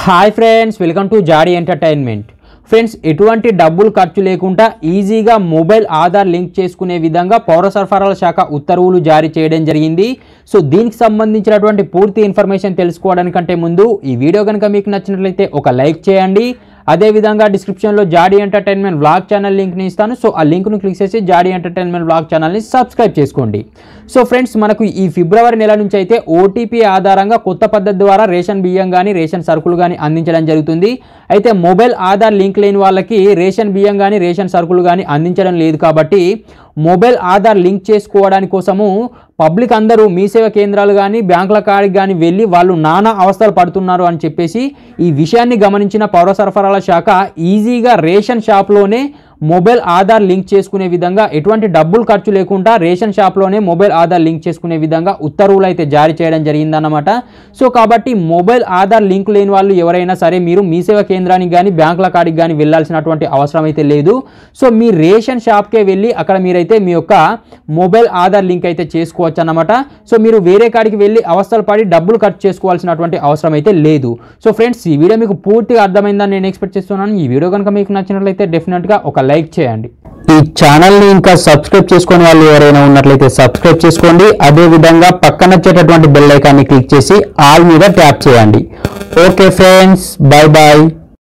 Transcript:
hi friends welcome to Jadi entertainment friends ఎటువంటి డబ్బులు ఖర్చు లేకుండా ఈజీగా మొబైల్ ఆధార్ లింక్ చేసుకునే విధంగా పౌర సరఫరాల శాఖ ఉత్తర్వులు జారీ చేయడం జరిగింది సో దీనికి సంబంధించినటువంటి పూర్తి ఇన్ఫర్మేషన్ తెలుసుకోవడానికంటే ముందు ఈ వీడియో కనుక మీకు నచ్చినట్లయితే ఒక లైక్ చేయండి అదేవిధంగా డిస్క్రిప్షన్లో జాడీ ఎంటర్టైన్మెంట్ వ్లాగ్ ఛానల్ లింక్ని ఇస్తాను సో ఆ లింక్ను క్లిక్ చేసి జాడీ ఎంటర్టైన్మెంట్ వ్లాగ్ ఛానల్ని సబ్స్క్రైబ్ చేసుకోండి సో ఫ్రెండ్స్ మనకు ఈ ఫిబ్రవరి నెల నుంచి అయితే ఓటీపీ ఆధారంగా కొత్త పద్ధతి ద్వారా రేషన్ బియ్యం కానీ రేషన్ సరుకులు కానీ అందించడం జరుగుతుంది అయితే మొబైల్ ఆధార్ లింక్ లేని వాళ్ళకి రేషన్ బియ్యం కానీ రేషన్ సరుకులు కానీ అందించడం లేదు కాబట్టి మొబైల్ ఆధార్ లింక్ చేసుకోవడానికి కోసము పబ్లిక్ అందరూ మీ సేవ కేంద్రాలు కానీ బ్యాంకుల కాడికి కానీ వెళ్ళి వాళ్ళు నానా అవస్థలు పడుతున్నారు అని చెప్పేసి ఈ విషయాన్ని గమనించిన పౌర సరఫరాల శాఖ ఈజీగా రేషన్ షాప్లోనే మొబైల్ ఆధార్ లింక్ చేసుకునే విధంగా ఎటువంటి డబ్బులు ఖర్చు లేకుండా రేషన్ షాప్లోనే మొబైల్ ఆధార్ లింక్ చేసుకునే విధంగా ఉత్తర్వులు అయితే జారీ చేయడం జరిగిందన్నమాట సో కాబట్టి మొబైల్ ఆధార్ లింక్ లేని వాళ్ళు ఎవరైనా సరే మీరు మీ సేవ కేంద్రానికి కానీ బ్యాంకుల కాడికి కానీ వెళ్ళాల్సినటువంటి అవసరం అయితే లేదు సో మీ రేషన్ షాప్కే వెళ్ళి అక్కడ మీరైతే మీ యొక్క మొబైల్ ఆధార్ లింక్ అయితే చేసుకోవచ్చు అన్నమాట సో మీరు వేరే కాడికి వెళ్ళి అవస్థలు పడి డబ్బులు ఖర్చు చేసుకోవాల్సినటువంటి అవసరం అయితే లేదు సో ఫ్రెండ్స్ ఈ వీడియో మీకు పూర్తిగా అర్థమైందని నేను ఎక్స్పెక్ట్ చేస్తున్నాను ఈ వీడియో కనుక మీకు నచ్చినట్లయితే డెఫినెట్గా ఒక లైక్ చేయండి ఈ ఛానల్ని ఇంకా సబ్స్క్రైబ్ చేసుకునే వాళ్ళు ఎవరైనా ఉన్నట్లయితే సబ్స్క్రైబ్ చేసుకోండి అదే విధంగా పక్కన వచ్చేటటువంటి బెల్ ఐకాన్ని క్లిక్ చేసి ఆల్ మీద ట్యాప్ చేయండి ఓకే ఫ్రెండ్స్ బాయ్ బాయ్